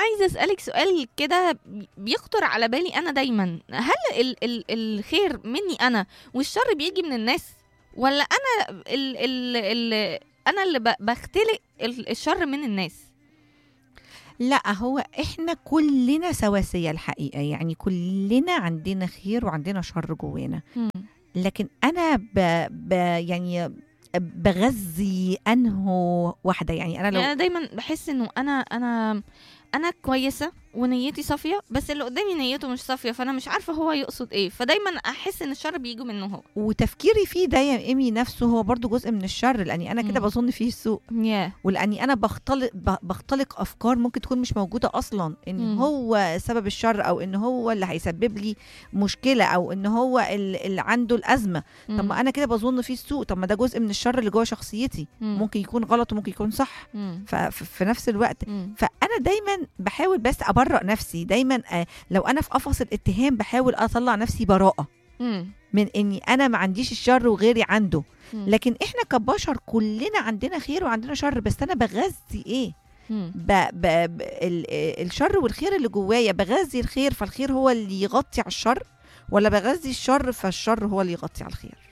عايزه اسالك سؤال كده بيخطر على بالي انا دايما هل ال ال الخير مني انا والشر بيجي من الناس ولا انا ال ال ال انا اللي ب- بختلق ال- الشر من الناس لا هو احنا كلنا سواسية الحقيقة يعني كلنا عندنا خير وعندنا شر جوانا لكن انا ب... ب... يعني بغذي انه واحدة يعني انا يعني لو انا دايما بحس انه انا انا انا كويسه ونيتي صافيه بس اللي قدامي نيته مش صافيه فانا مش عارفه هو يقصد ايه فدايما احس ان الشر بيجي منه هو وتفكيري فيه ده يا ايمي نفسه هو برضو جزء من الشر لاني انا كده مم. بظن فيه السوء ياه ولاني انا بختلق ب- بختلق افكار ممكن تكون مش موجوده اصلا ان مم. هو سبب الشر او ان هو اللي هيسبب لي مشكله او ان هو ال- اللي عنده الازمه طب ما انا كده بظن فيه السوء طب ما ده جزء من الشر اللي جوه شخصيتي ممكن يكون غلط وممكن يكون صح ففي نفس الوقت فانا دايما بحاول بس ابرأ نفسي دايما آه، لو انا في قفص الاتهام بحاول اطلع نفسي براءه من اني انا ما عنديش الشر وغيري عنده لكن احنا كبشر كلنا عندنا خير وعندنا شر بس انا بغذي ايه ب... ب... ب... ال... آه، الشر والخير اللي جوايا بغذي الخير فالخير هو اللي يغطي على الشر ولا بغذي الشر فالشر هو اللي يغطي على الخير